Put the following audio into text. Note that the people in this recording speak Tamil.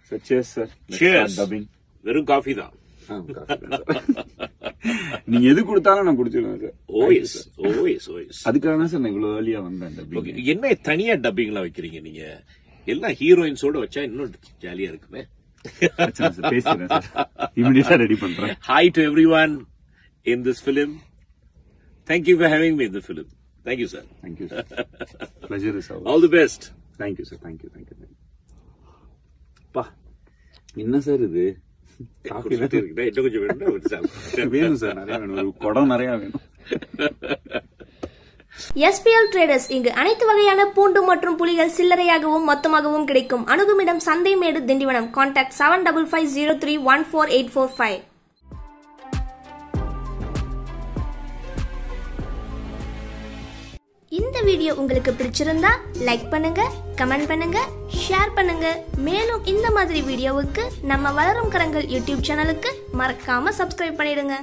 சார் சேஸ் சார் Cheers. டப்பிங் வெறும் காஃபி தான் நீங்க எது கொடுத்தாலும் நான் குடிச்சிடுவேன் சார் ஓஎஸ் ஓஎஸ் ஓஎஸ் அதுக்காக தான் சார் நான் இவ்வளவு ஏர்லியா வந்தேன் டப்பிங் என்ன தனியா டப்பிங்லாம் வைக்கிறீங்க நீங்க எல்லாம் ஹீரோயின்ஸோட வச்சா இன்னும் ஜாலியா இருக்குமே சார் பேசுறேன் சார் இமிடியட்டா ரெடி பண்றேன் hi to everyone in this film thank you for having me இந்த film thank you sir thank you sir pleasure is our all the best thank you sir thank you thank you பா என்ன சார் இது காஃபி இன்னும் கொஞ்சம் வேணும் வேணும் சார் நிறைய வேணும் ஒரு குடம் நிறைய வேணும் எஸ்பிஎல் ட்ரேடர்ஸ் இங்கு அனைத்து வகையான பூண்டு மற்றும் புலிகள் சில்லறையாகவும் மொத்தமாகவும் கிடைக்கும் அணுகுமிடம் Santhaimedu Tindivanam contact seven double five zero three one four eight four five இந்த வீடியோ உங்களுக்கு பிடிச்சிருந்தா லைக் பண்ணுங்க கமெண்ட் பண்ணுங்க ஷேர் பண்ணுங்க மேலும் இந்த மாதிரி வீடியோவுக்கு நம்ம வளரும் கரங்கள் யூடியூப் சேனலுக்கு மறக்காம சப்ஸ்கிரைப் பண்ணிடுங்க